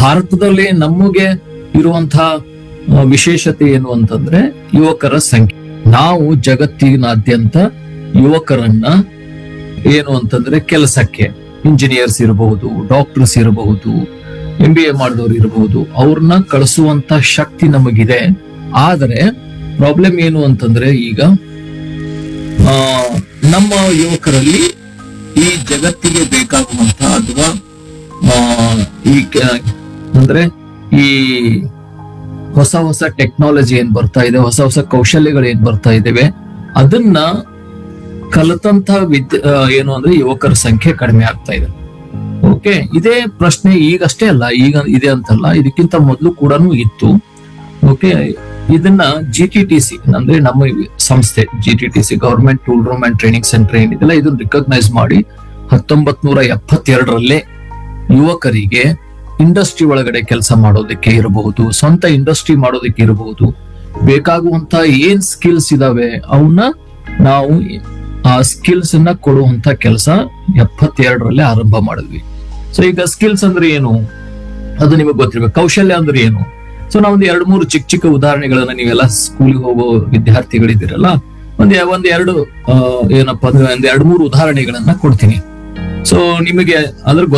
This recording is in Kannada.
ಭಾರತದಲ್ಲಿ ನಮಗೆ ಇರುವಂತಹ ಆ, ವಿಶೇಷತೆ ಏನು ಅಂತಂದ್ರೆ ಯುವಕರ ಸಂಖ್ಯೆ ನಾವು ಜಗತ್ತಿನಾದ್ಯಂತ ಯುವಕರನ್ನ ಏನು ಅಂತಂದ್ರೆ ಕೆಲಸಕ್ಕೆ ಇಂಜಿನಿಯರ್ಸ್ ಇರಬಹುದು ಡಾಕ್ಟರ್ಸ್ ಇರಬಹುದು ಎಂ ಬಿ ಎ ಮಾಡಿದವರು ಇರಬಹುದು ಅವ್ರನ್ನ ಕಳಿಸುವಂತ ಶಕ್ತಿ ನಮಗಿದೆ ಆದರೆ ಪ್ರಾಬ್ಲಮ್ ಏನು ಅಂತಂದ್ರೆ ಈಗ ಆ, ನಮ್ಮ ಯುವಕರಲ್ಲಿ ಈ ಜಗತ್ತಿಗೆ ಬೇಕಾಗುವಂತ ಅಥವಾ ಆ, ಈ ಕ- ಅಂದ್ರೆ ಈ ಹೊಸ ಹೊಸ ಟೆಕ್ನಾಲಜಿ ಏನ್ ಬರ್ತಾ ಇದೆ ಹೊಸ ಹೊಸ ಕೌಶಲ್ಯಗಳು ಏನ್ ಬರ್ತಾ ಇದಾವೆ ಅದನ್ನ ಕಲಿತಂತ ವಿದ್ಯ ಆ, ಏನು ಅಂದ್ರೆ ಯುವಕರ ಸಂಖ್ಯೆ ಕಡಿಮೆ ಆಗ್ತಾ ಇದೆ ಓಕೆ ಇದೇ ಪ್ರಶ್ನೆ ಈಗಷ್ಟೇ ಅಲ್ಲ ಈಗ ಇದೆ ಅಂತಲ್ಲ ಇದಕ್ಕಿಂತ ಮೊದಲು ಕೂಡ ಇತ್ತು ಓಕೆ ಇದನ್ನ ಜಿ ಟಿ ಟಿ ಸಿ ಅಂದ್ರೆ ನಮ್ಮ ಈ ಸಂಸ್ಥೆ G T T C government tool room and training centre ಏನಿದೆಲ್ಲ ಇದನ್ನ ರಿಕಗ್ನೈಸ್ ಮಾಡಿ ಹತ್ತೊಂಬತ್ ನೂರ ಎಪ್ಪತ್ತೆರಡರಲ್ಲೇ ಯುವಕರಿಗೆ ಇಂಡಸ್ಟ್ರಿ ಒಳಗಡೆ ಕೆಲಸ ಮಾಡೋದಕ್ಕೆ ಇರಬಹುದು ಸ್ವಂತ ಇಂಡಸ್ಟ್ರಿ ಮಾಡೋದಕ್ಕೆ ಇರಬಹುದು ಬೇಕಾಗುವಂತ ಏನ್ ಸ್ಕಿಲ್ಸ್ ಇದಾವೆ ಅವನ್ನ ನಾವು ಆ ಸ್ಕಿಲ್ಸ್ ಅನ್ನ ಕೊಡುವಂತ ಕೆಲಸ ಎಪ್ಪತ್ತೆರಡರಲ್ಲೇ ಆರಂಭ ಮಾಡಿದ್ವಿ ಸೊ ಈಗ ಸ್ಕಿಲ್ಸ್ ಅಂದ್ರೆ ಏನು ಅದು ನಿಮಗೆ ಗೊತ್ತಿರ್ಬೇಕು ಕೌಶಲ್ಯ ಅಂದ್ರೆ ಏನು ಸೊ ನಾವು ಒಂದು ಎರಡು ಮೂರು ಚಿಕ್ಕ ಚಿಕ್ಕ ಉದಾಹರಣೆಗಳನ್ನ ನೀವೆಲ್ಲ ಸ್ಕೂಲಿಗೆ ಹೋಗೋ ವಿದ್ಯಾರ್ಥಿಗಳಿದ್ದೀರಲ್ಲ ಒಂದ್ ಒಂದ್ ಎರಡು ಆ, ಏನಪ್ಪಾ ಅಂದ್ರೆ ಒಂದ್ ಎರಡು ಮೂರು ಉದಾಹರಣೆಗಳನ್ನ ಕೊಡ್ತೀನಿ ಸೊ ನಿಮಗೆ ಅದ್ರ